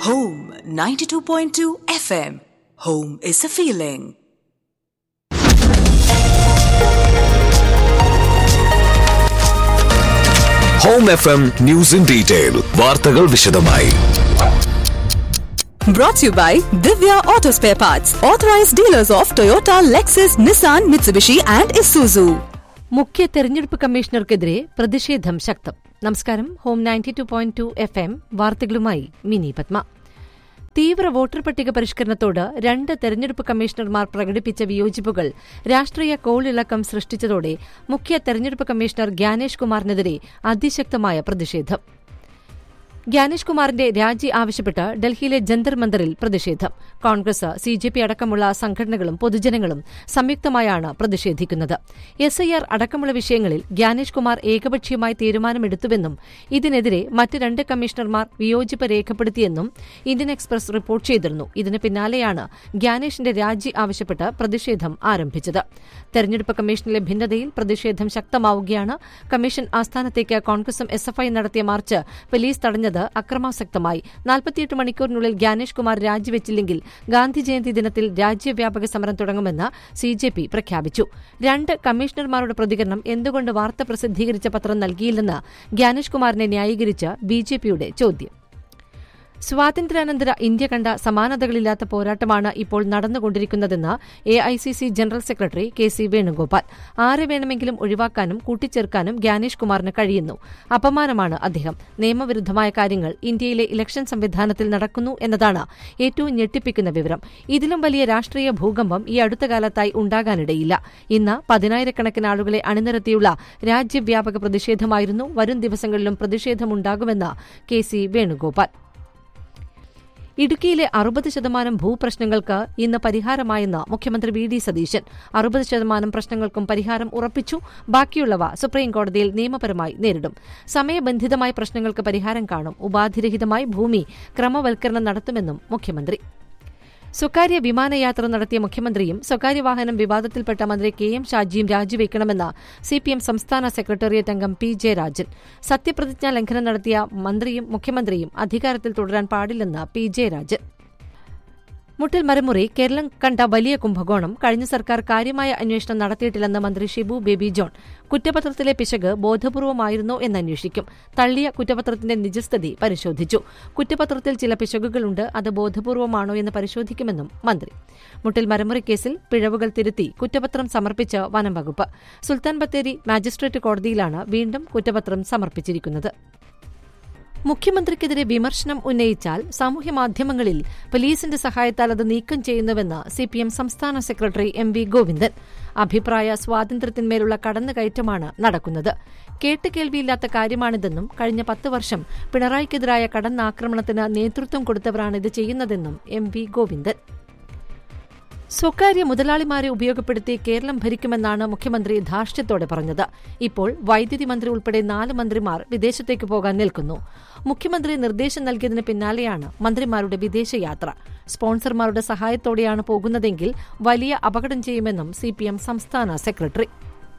Home 92.2 FM. Home is a feeling. Home F M news in detail വാർത്തകൾ വിശദമായി Brought to you by Divya Auto Spare Parts, authorized dealers of Toyota, Lexus, Nissan, Mitsubishi, and Isuzu. മുഖ്യ തെരഞ്ഞെടുപ്പ് കമ്മീഷണർക്കെതിരെ പ്രതിഷേധം ശക്തം നമസ്കാരം home ninety two point two F M വാർത്തകളുമായി മിനി പത്മ തീവ്ര voter പട്ടിക പരിഷ്കരണത്തോട് രണ്ട് തെരഞ്ഞെടുപ്പ് കമ്മീഷണർമാർ പ്രകടിപ്പിച്ച വിയോജിപ്പുകൾ രാഷ്ട്രീയ കോളിളക്കം സൃഷ്ടിച്ചതോടെ മുഖ്യ തെരഞ്ഞെടുപ്പ് കമ്മീഷണർ ഗ്യാനേഷ് കുമാറിനെതിരെ അതിശക്തമായ പ്രതിഷേധം ഗ്യാനേഷ് കുമാറിന്റെ രാജി ആവശ്യപ്പെട്ട് ഡൽഹിയിലെ ജന്തർ മന്ദറിൽ പ്രതിഷേധം കോൺഗ്രസ് സി ജെ പി അടക്കമുള്ള സംഘടനകളും പൊതുജനങ്ങളും സംയുക്തമായാണ് പ്രതിഷേധിക്കുന്നത് എസ് ഐ ആർ അടക്കമുള്ള വിഷയങ്ങളിൽ ഗ്യാനേഷ് കുമാർ ഏകപക്ഷീയമായി തീരുമാനമെടുത്തുവെന്നും ഇതിനെതിരെ മറ്റ് രണ്ട് കമ്മീഷണർമാർ വിയോജിപ്പ് രേഖപ്പെടുത്തിയെന്നും ഇന്ത്യൻ എക്സ്പ്രസ് റിപ്പോർട്ട് ചെയ്തിരുന്നു ഇതിന് പിന്നാലെയാണ് ഗ്യാനേഷിന്റെ രാജി ആവശ്യപ്പെട്ട് പ്രതിഷേധം ആരംഭിച്ചത് തെരഞ്ഞെടുപ്പ് കമ്മീഷനിലെ ഭിന്നതയിൽ പ്രതിഷേധം ശക്തമാവുകയാണ് കമ്മീഷൻ ആസ്ഥാനത്തേക്ക് കോൺഗ്രസും എസ് എഫ് ഐ നടത്തിയ മാർച്ച് പോലീസ് തടഞ്ഞത് അക്രമാസക്തമായി നാൽപ്പത്തിയെട്ട് മണിക്കൂറിനുള്ളിൽ ഗ്യാനേഷ് കുമാർ രാജിവെച്ചില്ലെങ്കിൽ ഗാന്ധി ജയന്തി ദിനത്തിൽ രാജ്യവ്യാപക സമരം തുടങ്ങുമെന്ന് സി ജെ പി പ്രഖ്യാപിച്ചു രണ്ട് കമ്മീഷണർമാരുടെ പ്രതികരണം എന്തുകൊണ്ട് വാർത്ത പ്രസിദ്ധീകരിച്ച പത്രം നൽകിയില്ലെന്ന് ഗ്യാനേഷ് കുമാറിനെ ന്യായീകരിച്ച് ബി ജെ പിയുടെ ചോദ്യം സ്വാതന്ത്ര്യാനന്തര ഇന്ത്യ കണ്ട സമാനതകളില്ലാത്ത പോരാട്ടമാണ് ഇപ്പോൾ നടന്നുകൊണ്ടിരിക്കുന്നതെന്ന് A I C C general secretary K C Venugopal ആരെ വേണമെങ്കിലും ഒഴിവാക്കാനും കൂട്ടിച്ചേർക്കാനും ഗ്യാനേഷ് കുമാറിന് കഴിയുന്നു അപമാനമാണ് അദ്ദേഹം നിയമവിരുദ്ധമായ കാര്യങ്ങൾ ഇന്ത്യയിലെ ഇലക്ഷൻ സംവിധാനത്തിൽ നടക്കുന്നു എന്നതാണ് ഏറ്റവും ഞെട്ടിപ്പിക്കുന്ന വിവരം ഇതിലും വലിയ രാഷ്ട്രീയ ഭൂകമ്പം ഈ അടുത്ത കാലത്തായി ഉണ്ടാകാനിടയില്ല ഇന്ന് പതിനായിരക്കണക്കിന് ആളുകളെ അണിനിരത്തിയുള്ള രാജ്യവ്യാപക പ്രതിഷേധമായിരുന്നു വരും ദിവസങ്ങളിലും പ്രതിഷേധമുണ്ടാകുമെന്ന് കെ സി വേണുഗോപാൽ ഇടുക്കിയിലെ അറുപത് ശതമാനം ഭൂപ്രശ്നങ്ങൾക്ക് ഇന്ന് പരിഹാരമായെന്ന് മുഖ്യമന്ത്രി വി ഡി സതീശൻ അറുപത് ശതമാനം പ്രശ്നങ്ങൾക്കും പരിഹാരം ഉറപ്പിച്ചു ബാക്കിയുള്ളവ സുപ്രീംകോടതിയിൽ നിയമപരമായി നേരിടും സമയബന്ധിതമായ പ്രശ്നങ്ങൾക്ക് പരിഹാരം കാണും ഉപാധിരഹിതമായി ഭൂമി ക്രമവൽക്കരണം നടത്തുമെന്നും മുഖ്യമന്ത്രി സ്വകാര്യ വിമാനയാത്ര നടത്തിയ മുഖ്യമന്ത്രിയും സ്വകാര്യ വാഹനം വിവാദത്തിൽപ്പെട്ട മന്ത്രി കെ എം ഷാജിയും രാജിവെക്കണമെന്ന് സിപിഎം സംസ്ഥാന സെക്രട്ടേറിയറ്റ് അംഗം പി ജയരാജൻ സത്യപ്രതിജ്ഞാ ലംഘനം നടത്തിയ മന്ത്രിയും മുഖ്യമന്ത്രിയും അധികാരത്തിൽ തുടരാൻ പാടില്ലെന്ന് പി ജയരാജൻ മുട്ടിൽ മരമുറി കേരളം കണ്ട വലിയ കുംഭകോണം കഴിഞ്ഞ സർക്കാർ കാര്യമായ അന്വേഷണം നടത്തിയിട്ടില്ലെന്ന് മന്ത്രി ഷിബു ബേബി ജോൺ കുറ്റപത്രത്തിലെ പിശക് ബോധപൂർവമായിരുന്നോ എന്നന്വേഷിക്കും തള്ളിയ കുറ്റപത്രത്തിന്റെ നിജസ്ഥിതി പരിശോധിച്ചു കുറ്റപത്രത്തിൽ ചില പിശകുകളുണ്ട് അത് ബോധപൂർവമാണോ എന്ന് പരിശോധിക്കുമെന്നും മന്ത്രി മുട്ടിൽ മരമുറി കേസിൽ പിഴവുകൾ തിരുത്തി കുറ്റപത്രം സമർപ്പിച്ച് വനം വകുപ്പ് സുൽത്താൻ ബത്തേരി മാജിസ്ട്രേറ്റ് കോടതിയിലാണ് വീണ്ടും കുറ്റപത്രം സമർപ്പിച്ചിരിക്കുന്നത് മുഖ്യമന്ത്രിക്കെതിരെ വിമർശനം ഉന്നയിച്ചാൽ സാമൂഹ്യമാധ്യമങ്ങളിൽ പോലീസിന്റെ സഹായത്താൽ അത് നീക്കം ചെയ്യുന്നുവെന്ന് സിപിഎം സംസ്ഥാന സെക്രട്ടറി എം വി ഗോവിന്ദൻ അഭിപ്രായ സ്വാതന്ത്ര്യത്തിന്മേലുള്ള കടന്നുകയറ്റമാണ് നടക്കുന്നത് കേട്ടുകേൾവിയില്ലാത്ത കാര്യമാണിതെന്നും കഴിഞ്ഞ പത്ത് വർഷം പിണറായിക്കെതിരായ കടന്നാക്രമണത്തിന് നേതൃത്വം കൊടുത്തവരാണ് ഇത് ചെയ്യുന്നതെന്നും എം വി ഗോവിന്ദൻ സ്വകാര്യ മുതലാളിമാരെ ഉപയോഗപ്പെടുത്തി കേരളം ഭരിക്കുമെന്നാണ് മുഖ്യമന്ത്രി ധാർഷ്ട്യത്തോടെ പറഞ്ഞത് ഇപ്പോൾ വൈദ്യുതി മന്ത്രി ഉൾപ്പെടെ നാല് മന്ത്രിമാർ വിദേശത്തേക്ക് പോകാൻ നിൽക്കുന്നു മുഖ്യമന്ത്രി നിർദ്ദേശം നൽകിയതിന് പിന്നാലെയാണ് മന്ത്രിമാരുടെ വിദേശയാത്ര സ്പോൺസർമാരുടെ സഹായത്തോടെയാണ് പോകുന്നതെങ്കിൽ വലിയ അപകടം ചെയ്യുമെന്നും സിപിഎം സംസ്ഥാന സെക്രട്ടറി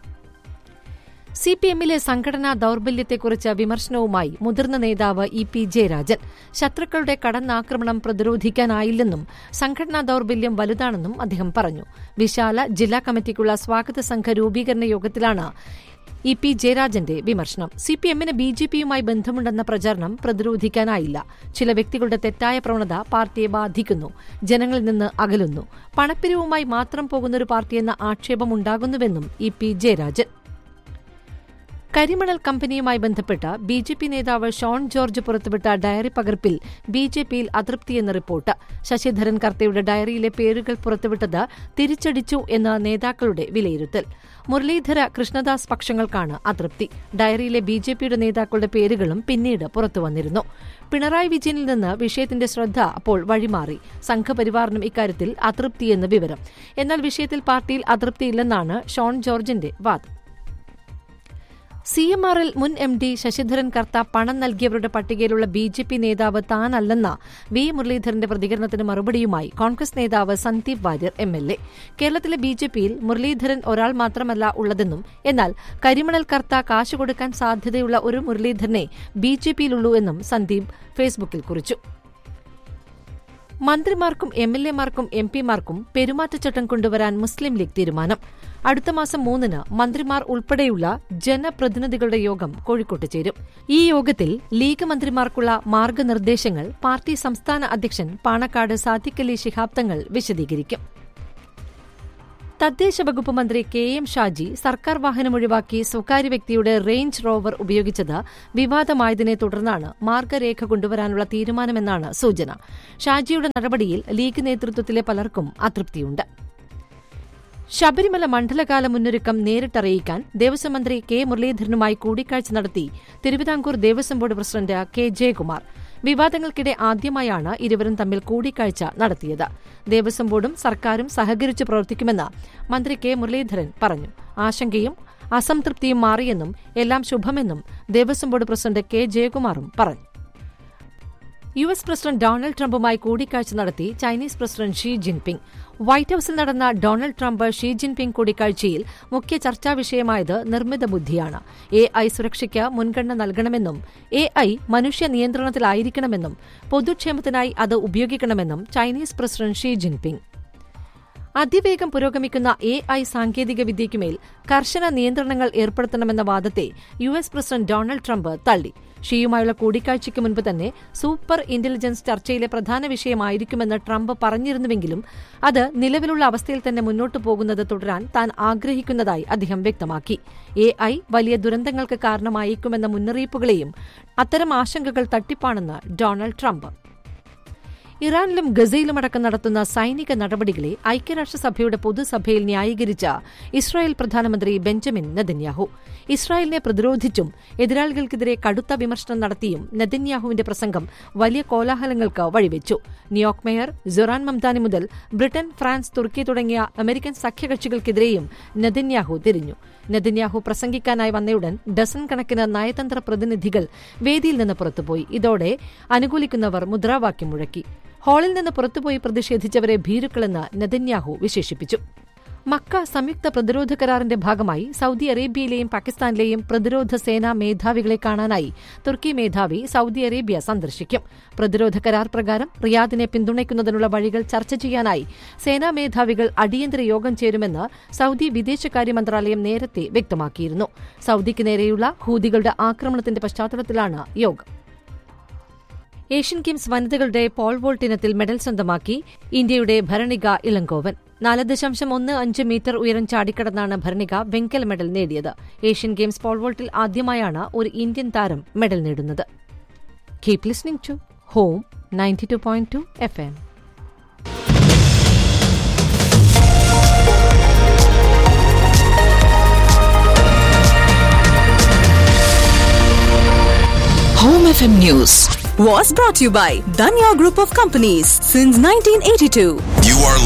സി പി എമ്മിലെ സംഘടനാ ദൌർബല്യത്തെക്കുറിച്ച് വിമർശനവുമായി മുതിർന്ന നേതാവ് ഇ പി ജയരാജൻ ശത്രുക്കളുടെ കടന്നാക്രമണം പ്രതിരോധിക്കാനായില്ലെന്നും സംഘടനാ ദൌർബല്യം വലുതാണെന്നും അദ്ദേഹം പറഞ്ഞു വിശാല ജില്ലാ കമ്മിറ്റിക്കുള്ള സ്വാഗത സംഘ രൂപീകരണ യോഗത്തിലാണ് ഇ പി ജയരാജന്റെ വിമർശനം സി പി എമ്മിന് ബി ജെ പിയുമായി ബന്ധമുണ്ടെന്ന പ്രചാരണം പ്രതിരോധിക്കാനായില്ല ചില വ്യക്തികളുടെ തെറ്റായ പ്രവണത പാർട്ടിയെ ബാധിക്കുന്നു ജനങ്ങളിൽ നിന്ന് അകലുന്നു പണപ്പിരിവുമായി മാത്രം പോകുന്നൊരു പാർട്ടിയെന്ന ആക്ഷേപമുണ്ടാകുന്നുവെന്നും ഇ പി ജയരാജൻ കരിമണൽ കമ്പനിയുമായി ബന്ധപ്പെട്ട് ബി ജെ പി നേതാവ് ഷോൺ ജോർജ് പുറത്തുവിട്ട ഡയറി പകർപ്പിൽ ബി ജെ പിയിൽ അതൃപ്തിയെന്ന റിപ്പോർട്ട് ശശിധരൻ കർത്തയുടെ ഡയറിയിലെ പേരുകൾ പുറത്തുവിട്ടത് തിരിച്ചടിച്ചു എന്ന നേതാക്കളുടെ വിലയിരുത്തൽ മുരളീധര കൃഷ്ണദാസ് പക്ഷങ്ങൾക്കാണ് അതൃപ്തി ഡയറിയിലെ ബി ജെ പിയുടെ നേതാക്കളുടെ പേരുകളും പിന്നീട് പുറത്തുവന്നിരുന്നു പിണറായി വിജയനിൽ നിന്ന് വിഷയത്തിന്റെ ശ്രദ്ധ അപ്പോൾ വഴിമാറി സംഘപരിവാറിനും ഇക്കാര്യത്തിൽ അതൃപ്തിയെന്ന് വിവരം എന്നാൽ വിഷയത്തിൽ പാർട്ടിയിൽ അതൃപ്തിയില്ലെന്നാണ് ഷോൺ ജോർജിന്റെ വാദം സി എം ആറിൽ മുൻ എം ഡി ശശിധരൻ കർത്ത പണം നൽകിയവരുടെ പട്ടികയിലുള്ള ബി ജെ പി നേതാവ് താനല്ലെന്ന വി മുരളീധരന്റെ പ്രതികരണത്തിന് മറുപടിയുമായി കോൺഗ്രസ് നേതാവ് Sandeep Varier M L A കേരളത്തിലെ ബി ജെ പിയിൽ മുരളീധരൻ ഒരാൾ മാത്രമല്ല ഉള്ളതെന്നും എന്നാൽ കരിമണൽ കർത്ത കാശ് കൊടുക്കാൻ സാധ്യതയുള്ള ഒരു മുരളീധരനെ ബി ജെ പിയിലുള്ളൂ എന്നും സന്ദീപ് ഫേസ്ബുക്കിൽ കുറിച്ചു മന്ത്രിമാർക്കും എം എൽ എമാർക്കും എം പിമാർക്കും പെരുമാറ്റച്ചട്ടം കൊണ്ടുവരാൻ മുസ്ലിം ലീഗ് തീരുമാനം അടുത്ത മാസം മൂന്നിന് മന്ത്രിമാർ ഉൾപ്പെടെയുള്ള ജനപ്രതിനിധികളുടെ യോഗം കോഴിക്കോട്ട് ചേരും ഈ യോഗത്തിൽ ലീഗ് മന്ത്രിമാർക്കുള്ള മാർഗനിർദ്ദേശങ്ങൾ പാർട്ടി സംസ്ഥാന അധ്യക്ഷൻ പാണക്കാട് സാദിഖലി ശിഹാബ് തങ്ങൾ വിശദീകരിക്കും തദ്ദേശ വകുപ്പ് മന്ത്രി കെ എം ഷാജി സർക്കാർ വാഹനം ഒഴിവാക്കി സ്വകാര്യ വ്യക്തിയുടെ റേഞ്ച് റോവർ ഉപയോഗിച്ചത് വിവാദമായതിനെ തുടർന്നാണ് മാർഗരേഖ കൊണ്ടുവരാനുള്ള തീരുമാനമെന്നാണ് സൂചന ഷാജിയുടെ നടപടിയിൽ ലീഗ് നേതൃത്വത്തിലെ പലർക്കും അതൃപ്തിയുണ്ട് ശബരിമല മണ്ഡലകാല മുന്നൊരുക്കം നേരിട്ടറിയിക്കാൻ ദേവസ്വം മന്ത്രി കെ മുരളീധരനുമായി കൂടിക്കാഴ്ച നടത്തി Thiruvithamkoor Devaswom board president K Jayakumar വിവാദങ്ങൾക്കിടെ ആദ്യമായാണ് ഇരുവരും തമ്മിൽ കൂടിക്കാഴ്ച നടത്തിയത് ദേവസ്വം ബോർഡും സർക്കാരും സഹകരിച്ച് പ്രവർത്തിക്കുമെന്ന് മന്ത്രി കെ മുരളീധരൻ പറഞ്ഞു ആശങ്കയും അസംതൃപ്തിയും മാറിയെന്നും എല്ലാം ശുഭമെന്നും ദേവസ്വം ബോർഡ് പ്രസിഡന്റ് കെ ജയകുമാറും പറഞ്ഞു യു എസ് പ്രസിഡന്റ് ഡൊണാൾഡ് ട്രംപുമായി കൂടിക്കാഴ്ച നടത്തി Chinese president Xi Jinping White ഹൌസിൽ നടന്ന ഡൊണാൾഡ് ട്രംപ് ഷീ ജിൻപിങ് കൂടിക്കാഴ്ചയിൽ മുഖ്യ ചർച്ചാ വിഷയമായത് നിർമ്മിത ബുദ്ധിയാണ് എ ഐ സുരക്ഷയ്ക്ക് മുൻഗണന നൽകണമെന്നും എ ഐ മനുഷ്യ നിയന്ത്രണത്തിലായിരിക്കണമെന്നും പൊതുക്ഷേമത്തിനായി അത് ഉപയോഗിക്കണമെന്നും ചൈനീസ് പ്രസിഡന്റ് ഷീ ജിൻപിങ് അതിവേഗം പുരോഗമിക്കുന്ന എ ഐ സാങ്കേതിക വിദ്യയ്ക്കുമേൽ കർശന നിയന്ത്രണങ്ങൾ ഏർപ്പെടുത്തണമെന്ന വാദത്തെ U S president Donald Trump തള്ളി ഷിയുമായുള്ള കൂടിക്കാഴ്ചയ്ക്ക് മുൻപ് തന്നെ സൂപ്പർ ഇന്റലിജൻസ് ചർച്ചയിലെ പ്രധാന വിഷയമായിരിക്കുമെന്ന് ട്രംപ് പറഞ്ഞിരുന്നുവെങ്കിലും അത് നിലവിലുള്ള അവസ്ഥയിൽ തന്നെ മുന്നോട്ടു പോകുന്നത് തുടരാൻ താൻ ആഗ്രഹിക്കുന്നതായി അദ്ദേഹം വ്യക്തമാക്കി എ ഐ വലിയ ദുരന്തങ്ങൾക്ക് കാരണമായേക്കുമെന്ന മുന്നറിയിപ്പുകളെയും അത്തരം ആശങ്കകൾ തട്ടിപ്പാണെന്ന് ഡൊണാൾഡ് ട്രംപ് ഇറാനിലും ഗസയിലുമടക്കം നടത്തുന്ന സൈനിക നടപടികളെ ഐക്യരാഷ്ട്രസഭയുടെ പൊതുസഭയിൽ ന്യായീകരിച്ച ഇസ്രായേൽ പ്രധാനമന്ത്രി ബെഞ്ചമിൻ നെതന്യാഹു ഇസ്രായേലിനെ പ്രതിരോധിച്ചും എതിരാളികൾക്കെതിരെ കടുത്ത വിമർശനം നടത്തിയും നെതന്യാഹുവിന്റെ പ്രസംഗം വലിയ കോലാഹലങ്ങൾക്ക് വഴിവെച്ചു ന്യൂയോർക്ക് മേയർ ജൊറാൻ മംദാനി മുതൽ ബ്രിട്ടൻ ഫ്രാൻസ് തുർക്കി തുടങ്ങിയ അമേരിക്കൻ സഖ്യകക്ഷികൾക്കെതിരെയും നെതന്യാഹു തിരിഞ്ഞു നെതന്യാഹു പ്രസംഗിക്കാനായി വന്നയുടൻ ഡസൻ കണക്കിന് നയതന്ത്ര പ്രതിനിധികൾ വേദിയിൽ നിന്ന് പുറത്തുപോയി ഇതോടെ അനുകൂലിക്കുന്നവർ മുദ്രാവാക്യം മുഴക്കി ഹാളിൽ നിന്ന് പുറത്തുപോയി പ്രതിഷേധിച്ചവരെ ഭീരുക്കളെന്ന് നെതന്യാഹു വിശേഷിപ്പിച്ചു മക്ക സംയുക്ത പ്രതിരോധ കരാറിന്റെ ഭാഗമായി സൌദി അറേബ്യയിലെയും പാകിസ്ഥാനിലെയും പ്രതിരോധ സേനാ മേധാവികളെ കാണാനായി തുർക്കി മേധാവി സൌദി അറേബ്യ സന്ദർശിക്കും പ്രതിരോധ കരാർ പ്രകാരം റിയാദിനെ പിന്തുണയ്ക്കുന്നതിനുള്ള വഴികൾ ചർച്ച ചെയ്യാനായി സേനാ മേധാവികൾ അടിയന്തര യോഗം ചേരുമെന്ന് സൌദി വിദേശകാര്യ മന്ത്രാലയം നേരത്തെ വ്യക്തമാക്കിയിരുന്നു സൌദിക്ക് നേരെയുള്ള ഹൂതികളുടെ ആക്രമണത്തിന്റെ പശ്ചാത്തലത്തിലാണ് യോഗം ഏഷ്യൻ ഗെയിംസ് വനിതകളുടെ പോൾ വോൾട്ട് ഇനത്തിൽ മെഡൽ സ്വന്തമാക്കി ഇന്ത്യയുടെ ഭരണിക ഇളങ്കോവൻ നാല് ദശാംശം ഒന്ന് അഞ്ച് മീറ്റർ ഉയരം ചാടിക്കടന്നാണ് ഭരണിക വെങ്കല മെഡൽ നേടിയത് ഏഷ്യൻ ഗെയിംസ് പോൾ വോൾട്ടിൽ ആദ്യമായാണ് ഒരു ഇന്ത്യൻ താരം മെഡൽ നേടുന്നത് keep listening to home ninety two point two F M Home FM News was brought to you by Danya Group of Companies since 1982. You are